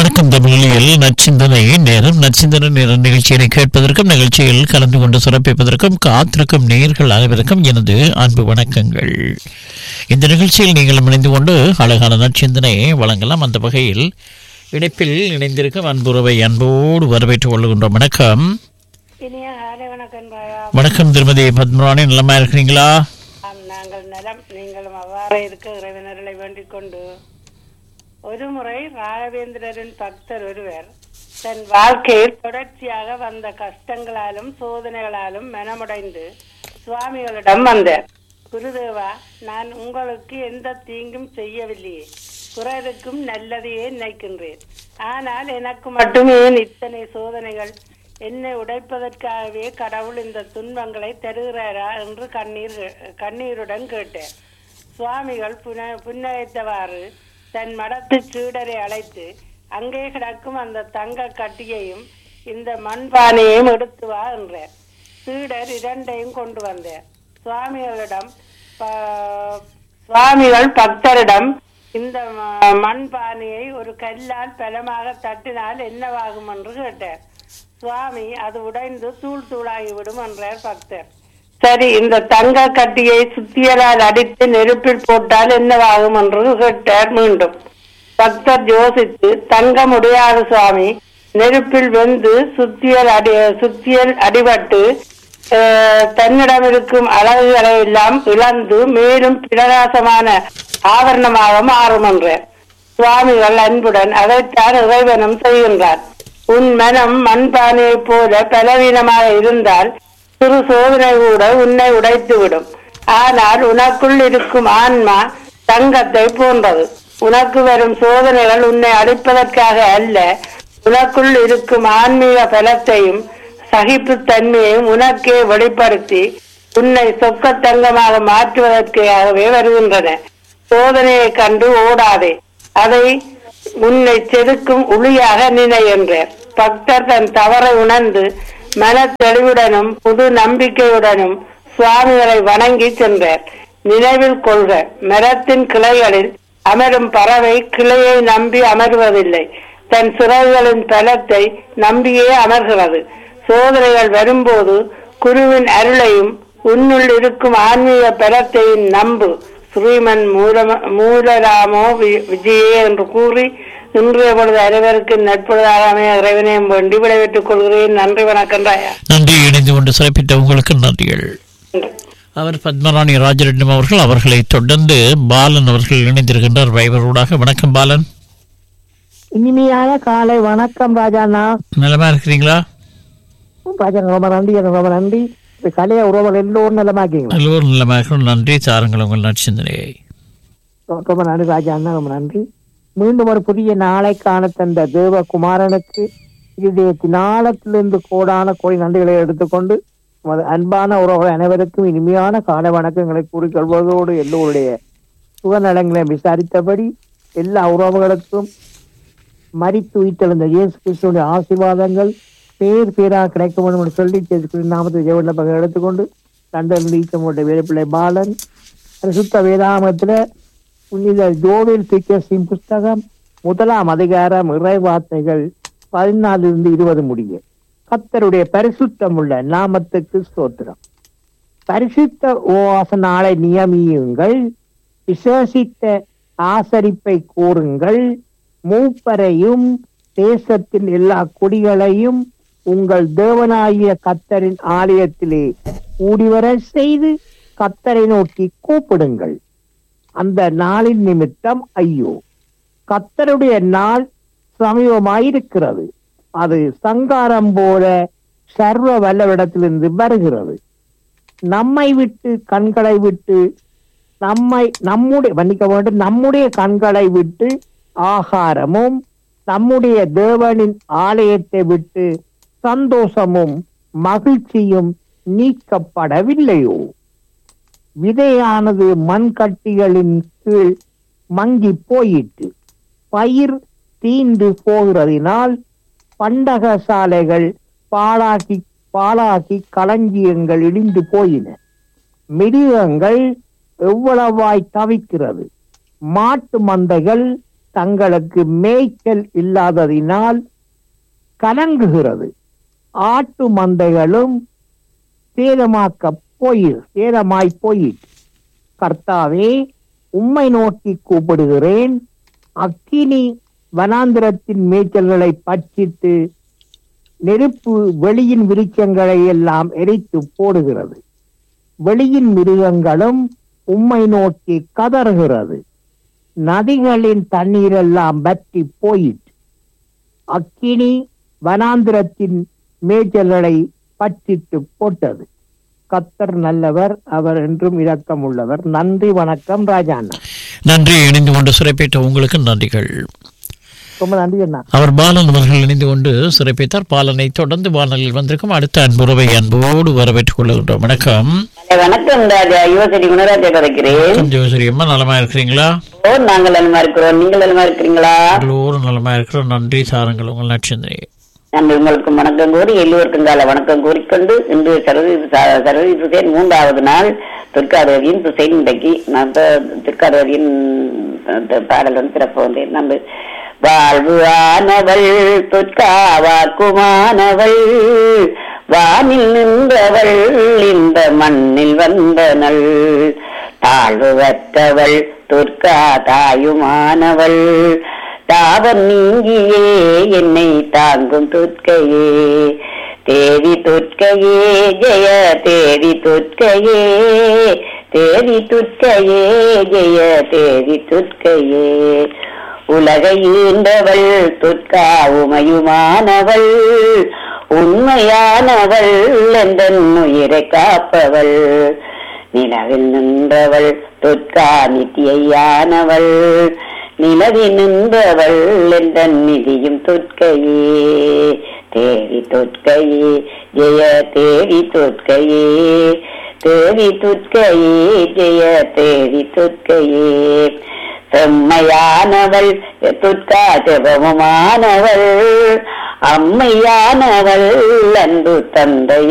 வணக்கம் தமிழில் நச்சிந்தனை நேரம் நச்சிந்தனை நேரம் நிகழ்ச்சியினை கேட்பதற்கும் நிகழ்ச்சியில் கலந்து கொண்டு சிறப்பிப்பதற்கும் காத்திருக்கும் நேர்கள் அனைவருக்கும் எனது அன்பு வணக்கங்கள் இந்த நிகழ்ச்சியில் நீங்கள் இணைந்து கொண்டு அழகான நச்சிந்தனையை வழங்கலாம் அந்த வகையில் இணைப்பில் இணைந்திருக்கும் அன்புறவை அன்போடு வரவேற்றுக் கொள்கின்றோம் வணக்கம் இனிய காலை வணக்கம் ராயா வணக்கம் திருமதி பத்மராணி நலமா இருக்கிறீங்களா ஆம், நாங்கள் நலம் நீங்களும் அவ்வாறே இருக்க இறைவனர்களை வேண்டிக் கொண்டு ஒரு முறை ராகவேந்திரரின் பக்தர் ஒருவர் தன் வாழ்க்கையில் தொடர்ச்சியாக வந்த கஷ்டங்களாலும் சோதனைகளாலும் மனமுடைந்து சுவாமிகளிடம் வந்தார் குருதேவா நான் உங்களுக்கு எந்த தீங்கும் செய்யவில்லையே பிறருக்கும் நல்லதையே நினைக்கின்றேன் ஆனால் எனக்கு மட்டும் ஏன் இத்தனை சோதனைகள் என்னை உடைப்பதற்காகவே கடவுள் இந்த துன்பங்களை தருகிறாரா என்று கண்ணீர் கண்ணீருடன் கேட்டார் சுவாமிகள் புன புன்னகைத்தவாறு தன் மடத்து சீடரை அழைத்து அங்கே கிடக்கும் அந்த தங்க கட்டியையும் இந்த மண்பானையையும் எடுத்து வா என்றார் சீடர் இரண்டையும் கொண்டு வந்தார் சுவாமிகளிடம் ப- சுவாமிகள் பக்தரிடம் இந்த ம- மண்பானையை ஒரு கல்லால் பலமாக தட்டினால் என்னவாகும் என்று கேட்டார் சுவாமி அது உடைந்து தூள் தூளாகிவிடும் என்றார் பக்தர் சரி இந்த தங்க கட்டியை சுத்தியலால் அடித்து நெருப்பில் போட்டால் என்னவாகும் என்று கேட்டார் மீண்டும் பக்தர் யோசித்து தங்க முடியாது சுவாமி நெருப்பில் வெந்து சுத்தியல் அடி சுத்தியல் அடிபட்டு அஹ், தன்னிடம் இருக்கும் அழகுகளை எல்லாம் இழந்து மேலும் பிரகாசமான ஆவரணமாக மாறும் என்றார் சுவாமிகள் அன்புடன் அதைத்தான் இறைவனும் செய்கின்றார் உன் மனம் மண்பானையைப் போல பலவீனமாக இருந்தால் சிறு சோதனை கூட உன்னை உடைத்துவிடும் ஆனால் உனக்குள் இருக்கும் ஆன்மா தங்கத்தை போன்றது உனக்கு வரும் சோதனைகள் உன்னை அழிப்பதற்காக அல்ல உனக்குள் இருக்கும் ஆன்மீக பலத்தையும் சகிப்புத்தன்மையையும் உனக்கே வெளிப்படுத்தி உன்னை சொக்க தங்கமாக மாற்றுவதற்காகவே வருகின்றன சோதனையை கண்டு ஓடாதே அதை உன்னை செதுக்கும் உளியாக நினை என்றார் பக்தர் தன் தவறை உணர்ந்து மன தெளிவுடனும் புது நம்பிக்கையுடனும் சுவாமிகளை வணங்கி சென்றார் நினைவில் கொள்க மரத்தின் கிளைகளில் அமரும் பறவை கிளையை நம்பி அமர்வதில்லை தன் சிறகுகளின் பலத்தை நம்பியே அமர்கிறது சோதனைகள் வரும்போது குருவின் அருளையும் உன்னுள் இருக்கும் ஆன்மீக பலத்தையும் நம்பு ஸ்ரீமன் மூலம மூலராமோ வி- விஜயே என்று கூறி இன்றைய பொழுது அனைவருக்கு நட்பொழுதாக அமைய இறைவனையும் வேண்டி விடைபெற்றுக் கொள்கிறேன் நன்றி வணக்கம் ராயா நன்றி இணைந்து கொண்டு சிறப்பித்த உங்களுக்கு நன்றிகள் அவர் பத்மராணி ராஜரெட்டம் அவர்கள் அவர்களை தொடர்ந்து பாலன் அவர்கள் இணைந்திருக்கின்றார் வைபரோடாக வணக்கம் பாலன் இனிமையான காலை வணக்கம் ராஜாண்ணா நலமா இருக்கிறீங்களா ராஜா ரொம்ப நன்றி எனக்கு ரொம்ப நன்றி இந்த கலைய உறவுகள் எல்லோரும் நலமாக்கீங்களா எல்லோரும் நலமாக நன்றி தாருங்கள் உங்கள் நற்சிந்தனையை ரொம்ப நன்றி ராஜா அண்ணா ரொம்ப நன்றி மீண்டும் ஒரு புதிய நாளை காண தந்த தேவகுமாரனுக்கு இது நாளத்திலிருந்து கோடான கோடி நன்றிகளை எடுத்துக்கொண்டு நமது அன்பான உறவுகள் அனைவருக்கும் இனிமையான காலை வணக்கங்களை கூறிக்கொள்வதோடு எல்லோருடைய சுகநலங்களை விசாரித்தபடி எல்லா உறவுகளுக்கும் மறித்து உயிர்த்தெழுந்த இயேசு கிறிஸ்துடைய ஆசீர்வாதங்கள் பேர் பேராக கிடைக்க வேண்டும் என்று சொல்லி இயேசு கிறிஸ்து நாமத்தை ஜெவன பக்கம் எடுத்துக்கொண்டு கண்டல் நீச்சமுடைய வேலுப்பிள்ளை பாலன் பரிசுத்த வேதாமத்துல புனித ஜோவில் பிக்கஸின் புஸ்தகம் முதலாம் அதிகாரம் இறை வார்த்தைகள் பதினாலிருந்து இருபது முடிய கத்தருடைய பரிசுத்தமுள்ள நாமத்துக்கு ஸ்தோத்திரம் பரிசுத்த ஓவாச நாளை நியமியுங்கள் விசேஷித்த ஆசரிப்பை கூறுங்கள் மூப்பரையும் தேசத்தின் எல்லா குடிகளையும் உங்கள் தேவனாகிய கத்தரின் ஆலயத்திலே கூடிவர செய்து கத்தரை நோக்கி கூப்பிடுங்கள் அந்த நாளின் நிமித்தம் ஐயோ கத்தருடைய நாள் சமீபமாயிருக்கிறது அது சங்காரம் போல சர்வ வல்லவிடத்திலிருந்து வருகிறது நம்மை விட்டு கண்களை விட்டு நம்மை நம்முடைய மன்னிக்க வேண்டும் நம்முடைய கண்களை விட்டு ஆகாரமும் நம்முடைய தேவனின் ஆலயத்தை விட்டு சந்தோஷமும் மகிழ்ச்சியும் நீக்கப்படவில்லையோ விதையானது மண்கட்டிகளின் கீழ் மங்கி போயிற்று பயிர் தீண்டு போகிறதினால் பண்டக சாலைகள் பாழாகி பாழாகி களஞ்சியங்கள் இடிந்து போயின மிருகங்கள் எவ்வளவாய் தவிக்கிறது மாட்டு மந்தைகள் தங்களுக்கு மேய்ச்சல் இல்லாததினால் கலங்குகிறது ஆட்டு மந்தைகளும் சேதமாக்க போயி சேதமாய் போயிற்று கர்த்தாவே உம்மை நோக்கி கூப்பிடுகிறேன் அக்கினி வனாந்திரத்தின் மேய்ச்சல்களை பட்சித்து நெருப்பு வெளியின் விருட்சங்களை எல்லாம் எரித்து போடுகிறது வெளியின் மிருகங்களும் உம்மை நோக்கி கதறுகிறது நதிகளின் தண்ணீரெல்லாம் வற்றி போயிற்று அக்கினி வனாந்திரத்தின் மேய்ச்சல்களை பற்றிட்டு போட்டது கத்தர் நல்லவர் அவர் என்றும் இரக்கம் உள்ளவர் நன்றி வணக்கம் ராஜாண்ணா நன்றி இணைந்து கொண்டு சிறப்பித்த உங்களுக்கு நன்றிகள் ரொம்ப நன்றி அண்ணா அவர் பாலன் அவர்கள் இணைந்து கொண்டு சிறப்பித்தார் பாலனை தொடர்ந்து வானலில் வந்திருக்கும் அடுத்த அன்புறவை அன்போடு வரவேற்றுக் கொள்கின்றோம் வணக்கம் வணக்கம் ராஜா யுவசரி குணராஜா கதைக்கிறேன் ஜோசரி அம்மா நலமா இருக்கிறீங்களா ஓ நாங்கள் நலமா இருக்கிறோம் நீங்கள் நலமா இருக்கிறீங்களா எல்லோரும் நலமா இருக்கிறோம் நன்றி சாருங்கள் உங்கள் நட்சத்திரி நம்ம உங்களுக்கு வணக்கம் கூறி எல்லோருக்கும் கால வணக்கம் கூறிக்கொண்டு இன்று சர்வதேச சர்வதேச திசையின் மூன்றாவது நாள் துர்காதேவியின் திசையின் இன்றைக்கு நான் துர்காதேவியின் பாடல் வந்து சிறப்பு வந்தேன் நம்ம வாழ்வு ஆனவள் தொற்காவாக்குமானவள் வானில் நின்றவள் இந்த மண்ணில் வந்தனள் தாழ்வுவற்றவள் துர்கா தாயுமானவள் தாவம் நீங்கியே என்னை தாங்கும் துர்க்கையே தேவி துர்க்கையே ஜெய தேவி துர்க்கையே தேவி துர்க்கையே ஜெய தேவி துர்க்கையே உலகை ஈண்டவள் துர்க்கா உமையுமானவள் உண்மையானவள் என்ற உயிரை காப்பவள் நிலவில் நின்றவள் துர்க்கா நித்தியானவள் நிலவில் நின்றவள் என்ற நிதியும் துர்க்கையே தேவி துர்க்கையே ஜெய தேவி துர்க்கையே தேவி துர்க்கையே ஜெய தேவி துர்க்கையே செம்மையானவள் துர்க்கா சிவமுமானவள் அம்மையானவள் அன்பு தந்தைய